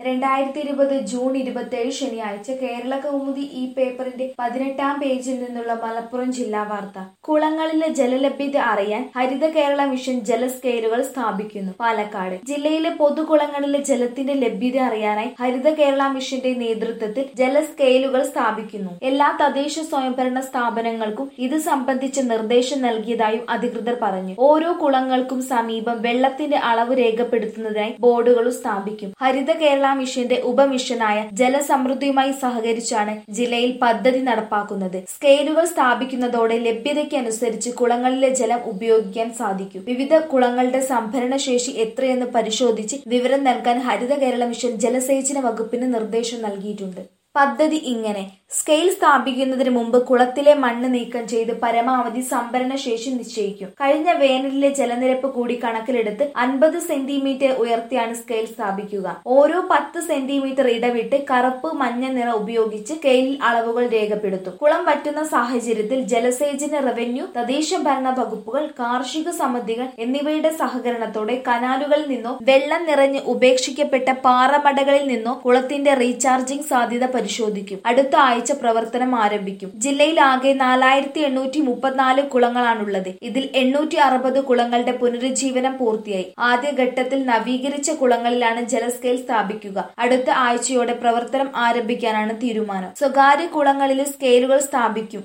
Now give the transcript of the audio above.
രണ്ടായിരത്തി ഇരുപത് ജൂൺ ഇരുപത്തിയേഴ് ശനിയാഴ്ച കേരള കൗമുദി ഈ പേപ്പറിന്റെ പതിനെട്ടാം പേജിൽ നിന്നുള്ള മലപ്പുറം ജില്ലാ വാർത്ത കുളങ്ങളിലെ ജലലഭ്യത അറിയാൻ ഹരിത കേരള മിഷൻ ജലസ്കെയിലുകൾ സ്ഥാപിക്കുന്നു പാലക്കാട് ജില്ലയിലെ പൊതുകുളങ്ങളിലെ ജലത്തിന്റെ ലഭ്യത അറിയാനായി ഹരിത കേരള മിഷന്റെ നേതൃത്വത്തിൽ ജലസ്കെയിലുകൾ സ്ഥാപിക്കുന്നു എല്ലാ തദ്ദേശ സ്വയംഭരണ സ്ഥാപനങ്ങൾക്കും ഇത് സംബന്ധിച്ച നിർദ്ദേശം നൽകിയതായും അധികൃതർ പറഞ്ഞു ഓരോ കുളങ്ങൾക്കും സമീപം വെള്ളത്തിന്റെ അളവ് രേഖപ്പെടുത്തുന്നതിനായി ബോർഡുകളും സ്ഥാപിക്കും ഹരിത കേരള മിഷന്റെ ഉപമിഷനായ ജലസമൃദ്ധിയുമായി സഹകരിച്ചാണ് ജില്ലയിൽ പദ്ധതി നടപ്പാക്കുന്നത് സ്കെയിലുകൾ സ്ഥാപിക്കുന്നതോടെ ലഭ്യതയ്ക്കനുസരിച്ച് കുളങ്ങളിലെ ജലം ഉപയോഗിക്കാൻ സാധിക്കും വിവിധ കുളങ്ങളുടെ സംഭരണ ശേഷി എത്രയെന്ന് പരിശോധിച്ച് വിവരം നൽകാൻ ഹരിത കേരള മിഷൻ ജലസേചന വകുപ്പിന് നിർദ്ദേശം നൽകിയിട്ടുണ്ട് പദ്ധതി ഇങ്ങനെ സ്കെയിൽ സ്ഥാപിക്കുന്നതിന് മുമ്പ് കുളത്തിലെ മണ്ണ് നീക്കം ചെയ്ത് പരമാവധി സംഭരണ ശേഷി നിശ്ചയിക്കും കഴിഞ്ഞ വേനലിലെ ജലനിരപ്പ് കൂടി കണക്കിലെടുത്ത് അൻപത് സെന്റിമീറ്റർ ഉയർത്തിയാണ് സ്കെയിൽ സ്ഥാപിക്കുക ഓരോ പത്ത് സെന്റിമീറ്റർ ഇടവിട്ട് കറുപ്പ് മഞ്ഞ നിറം ഉപയോഗിച്ച് സ്കെയിലിൽ അളവുകൾ രേഖപ്പെടുത്തും കുളം വറ്റുന്ന സാഹചര്യത്തിൽ ജലസേചന റവന്യൂ തദ്ദേശ ഭരണ വകുപ്പുകൾ കാർഷിക സമിതികൾ എന്നിവയുടെ സഹകരണത്തോടെ കനാലുകളിൽ നിന്നോ വെള്ളം നിറഞ്ഞ് ഉപേക്ഷിക്കപ്പെട്ട പാറമടകളിൽ നിന്നോ കുളത്തിന്റെ റീചാർജിംഗ് സാധ്യത പരിശോധിക്കും അടുത്ത ആഴ്ച പ്രവർത്തനം ആരംഭിക്കും ജില്ലയിൽ ആകെ നാലായിരത്തി എണ്ണൂറ്റി മുപ്പത്തിനാല് കുളങ്ങളാണുള്ളത് ഇതിൽ എണ്ണൂറ്റി അറുപത് കുളങ്ങളുടെ പുനരുജ്ജീവനം പൂർത്തിയായി ആദ്യഘട്ടത്തിൽ നവീകരിച്ച കുളങ്ങളിലാണ് ജലസ്കെയിൽ സ്ഥാപിക്കുക അടുത്ത ആഴ്ചയോടെ പ്രവർത്തനം ആരംഭിക്കാനാണ് തീരുമാനം സ്വകാര്യ കുളങ്ങളിൽ സ്കെയിലുകൾ സ്ഥാപിക്കും